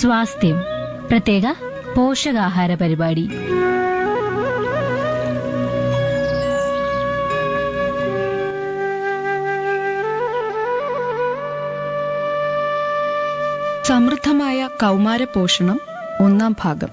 സ്വാസ്ഥ്യം പ്രത്യേക പോഷകാഹാര പരിപാടി സമൃദ്ധമായ കൗമാര പോഷണം ഒന്നാം ഭാഗം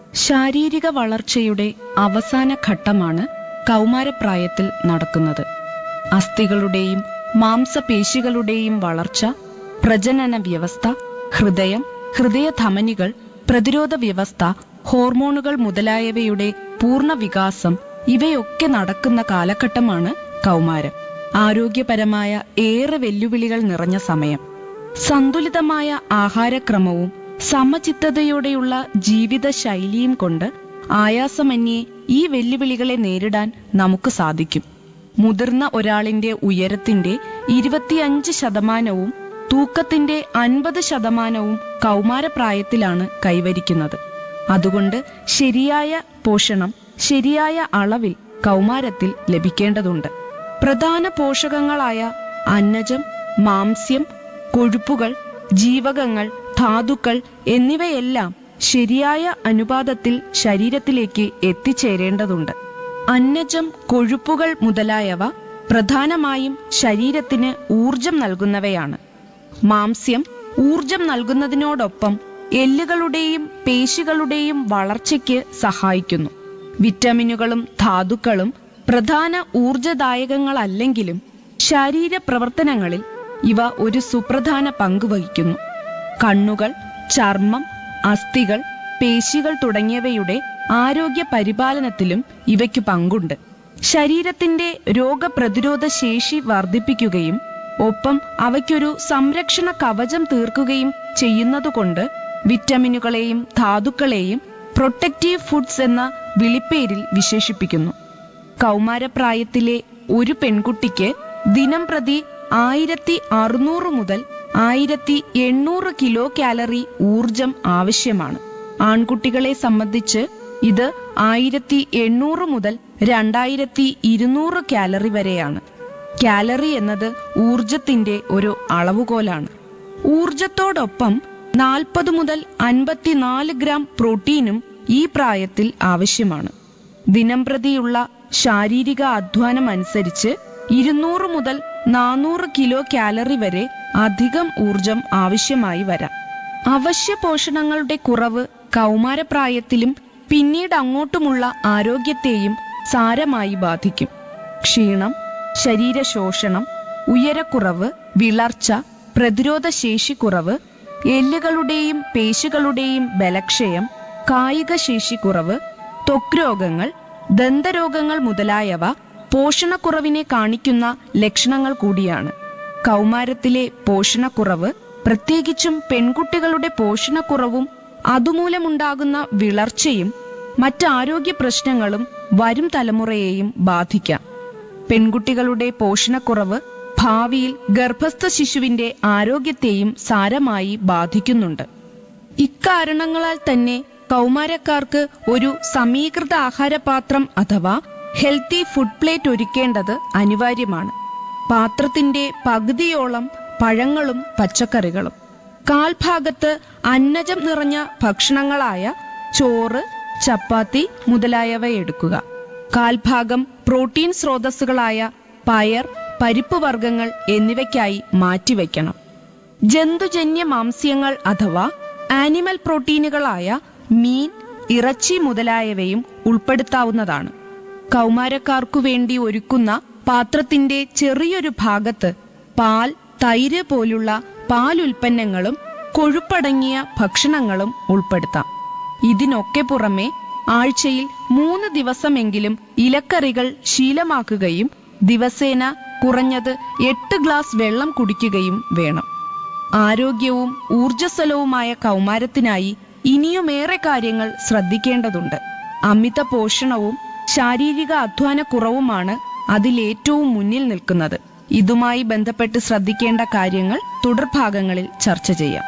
ശാരീരിക വളർച്ചയുടെ അവസാന ഘട്ടമാണ് കൗമാരപ്രായത്തിൽ നടക്കുന്നത് അസ്ഥികളുടെയും മാംസപേശികളുടെയും വളർച്ച പ്രജനന വ്യവസ്ഥ ഹൃദയം ഹൃദയധമനികൾ പ്രതിരോധ വ്യവസ്ഥ ഹോർമോണുകൾ മുതലായവയുടെ പൂർണ്ണ വികാസം ഇവയൊക്കെ നടക്കുന്ന കാലഘട്ടമാണ് കൗമാരം ആരോഗ്യപരമായ ഏറെ വെല്ലുവിളികൾ നിറഞ്ഞ സമയം സന്തുലിതമായ ആഹാരക്രമവും സമചിത്തതയോടെയുള്ള ജീവിത ശൈലിയും കൊണ്ട് ആയാസമന്യേ ഈ വെല്ലുവിളികളെ നേരിടാൻ നമുക്ക് സാധിക്കും മുതിർന്ന ഒരാളിന്റെ ഉയരത്തിന്റെ ഇരുപത്തിയഞ്ച് ശതമാനവും തൂക്കത്തിന്റെ അൻപത് ശതമാനവും കൗമാരപ്രായത്തിലാണ് കൈവരിക്കുന്നത് അതുകൊണ്ട് ശരിയായ പോഷണം ശരിയായ അളവിൽ കൗമാരത്തിൽ ലഭിക്കേണ്ടതുണ്ട് പ്രധാന പോഷകങ്ങളായ അന്നജം മാംസ്യം കൊഴുപ്പുകൾ ജീവകങ്ങൾ ധാതുക്കൾ എന്നിവയെല്ലാം ശരിയായ അനുപാതത്തിൽ ശരീരത്തിലേക്ക് എത്തിച്ചേരേണ്ടതുണ്ട് അന്നജം കൊഴുപ്പുകൾ മുതലായവ പ്രധാനമായും ശരീരത്തിന് ഊർജം നൽകുന്നവയാണ് മാംസ്യം ഊർജം നൽകുന്നതിനോടൊപ്പം എല്ലുകളുടെയും പേശികളുടെയും വളർച്ചയ്ക്ക് സഹായിക്കുന്നു വിറ്റമിനുകളും ധാതുക്കളും പ്രധാന ഊർജദായകങ്ങളല്ലെങ്കിലും ശാരീര പ്രവർത്തനങ്ങളിൽ ഇവ ഒരു സുപ്രധാന പങ്ക് വഹിക്കുന്നു കണ്ണുകൾ ചർമ്മം അസ്ഥികൾ പേശികൾ തുടങ്ങിയവയുടെ ആരോഗ്യ പരിപാലനത്തിലും ഇവയ്ക്കു പങ്കുണ്ട് ശരീരത്തിന്റെ രോഗപ്രതിരോധ ശേഷി വർദ്ധിപ്പിക്കുകയും ഒപ്പം അവയ്ക്കൊരു സംരക്ഷണ കവചം തീർക്കുകയും ചെയ്യുന്നതുകൊണ്ട് വിറ്റമിനുകളെയും ധാതുക്കളെയും പ്രൊട്ടക്റ്റീവ് ഫുഡ്സ് എന്ന വിളിപ്പേരിൽ വിശേഷിപ്പിക്കുന്നു കൗമാരപ്രായത്തിലെ ഒരു പെൺകുട്ടിക്ക് ദിനം പ്രതി ആയിരത്തി അറുന്നൂറ് മുതൽ ആയിരത്തി എണ്ണൂറ് കിലോ കാലറി ഊർജം ആവശ്യമാണ് ആൺകുട്ടികളെ സംബന്ധിച്ച് ഇത് ആയിരത്തി എണ്ണൂറ് മുതൽ രണ്ടായിരത്തി ഇരുന്നൂറ് കാലറി വരെയാണ് കാലറി എന്നത് ഊർജത്തിന്റെ ഒരു അളവുകോലാണ് ഊർജത്തോടൊപ്പം നാൽപ്പത് മുതൽ അൻപത്തിനാല് ഗ്രാം പ്രോട്ടീനും ഈ പ്രായത്തിൽ ആവശ്യമാണ് ദിനംപ്രതിയുള്ള ശാരീരിക അധ്വാനം അനുസരിച്ച് ഇരുന്നൂറ് മുതൽ നാനൂറ് കിലോ കാലറി വരെ അധികം ഊർജം ആവശ്യമായി വരാം അവശ്യ പോഷണങ്ങളുടെ കുറവ് കൗമാരപ്രായത്തിലും പിന്നീട് അങ്ങോട്ടുമുള്ള ആരോഗ്യത്തെയും സാരമായി ബാധിക്കും ക്ഷീണം ശരീരശോഷണം ഉയരക്കുറവ് വിളർച്ച പ്രതിരോധ ശേഷിക്കുറവ് എല്ലുകളുടെയും പേശികളുടെയും ബലക്ഷയം കായിക ശേഷിക്കുറവ് ത്വക്ക് രോഗങ്ങൾ ദന്തരോഗങ്ങൾ മുതലായവ പോഷണക്കുറവിനെ കാണിക്കുന്ന ലക്ഷണങ്ങൾ കൂടിയാണ് കൗമാരത്തിലെ പോഷണക്കുറവ് പ്രത്യേകിച്ചും പെൺകുട്ടികളുടെ പോഷണക്കുറവും അതുമൂലമുണ്ടാകുന്ന വിളർച്ചയും മറ്റാരോഗ്യ പ്രശ്നങ്ങളും വരും തലമുറയെയും ബാധിക്കാം പെൺകുട്ടികളുടെ പോഷണക്കുറവ് ഭാവിയിൽ ഗർഭസ്ഥ ശിശുവിന്റെ ആരോഗ്യത്തെയും സാരമായി ബാധിക്കുന്നുണ്ട് ഇക്കാരണങ്ങളാൽ തന്നെ കൗമാരക്കാർക്ക് ഒരു സമീകൃത ആഹാരപാത്രം അഥവാ ഹെൽത്തി ഫുഡ് പ്ലേറ്റ് ഒരുക്കേണ്ടത് അനിവാര്യമാണ് പാത്രത്തിന്റെ പകുതിയോളം പഴങ്ങളും പച്ചക്കറികളും കാൽഭാഗത്ത് അന്നജം നിറഞ്ഞ ഭക്ഷണങ്ങളായ ചോറ് ചപ്പാത്തി മുതലായവ എടുക്കുക കാൽഭാഗം പ്രോട്ടീൻ സ്രോതസ്സുകളായ പയർ പരിപ്പ് വർഗ്ഗങ്ങൾ എന്നിവയ്ക്കായി മാറ്റിവെക്കണം ജന്തുജന്യ മാംസ്യങ്ങൾ അഥവാ ആനിമൽ പ്രോട്ടീനുകളായ മീൻ ഇറച്ചി മുതലായവയും ഉൾപ്പെടുത്താവുന്നതാണ് കൗമാരക്കാർക്കു വേണ്ടി ഒരുക്കുന്ന പാത്രത്തിന്റെ ചെറിയൊരു ഭാഗത്ത് പാൽ തൈര് പോലുള്ള പാലുൽപ്പന്നങ്ങളും കൊഴുപ്പടങ്ങിയ ഭക്ഷണങ്ങളും ഉൾപ്പെടുത്താം ഇതിനൊക്കെ പുറമെ ആഴ്ചയിൽ മൂന്ന് ദിവസമെങ്കിലും ഇലക്കറികൾ ശീലമാക്കുകയും ദിവസേന കുറഞ്ഞത് എട്ട് ഗ്ലാസ് വെള്ളം കുടിക്കുകയും വേണം ആരോഗ്യവും ഊർജസ്വലവുമായ കൗമാരത്തിനായി ഇനിയുമേറെ കാര്യങ്ങൾ ശ്രദ്ധിക്കേണ്ടതുണ്ട് അമിത പോഷണവും ശാരീരിക അധ്വാനക്കുറവുമാണ് അതിലേറ്റവും മുന്നിൽ നിൽക്കുന്നത് ഇതുമായി ബന്ധപ്പെട്ട് ശ്രദ്ധിക്കേണ്ട കാര്യങ്ങൾ തുടർഭാഗങ്ങളിൽ ചർച്ച ചെയ്യാം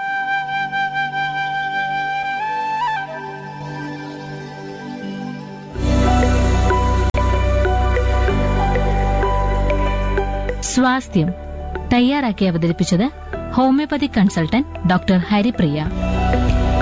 സ്വാസ്ഥ്യം തയ്യാറാക്കി അവതരിപ്പിച്ചത് ഹോമിയോപ്പതി കൺസൾട്ടന്റ് ഡോക്ടർ ഹരിപ്രിയ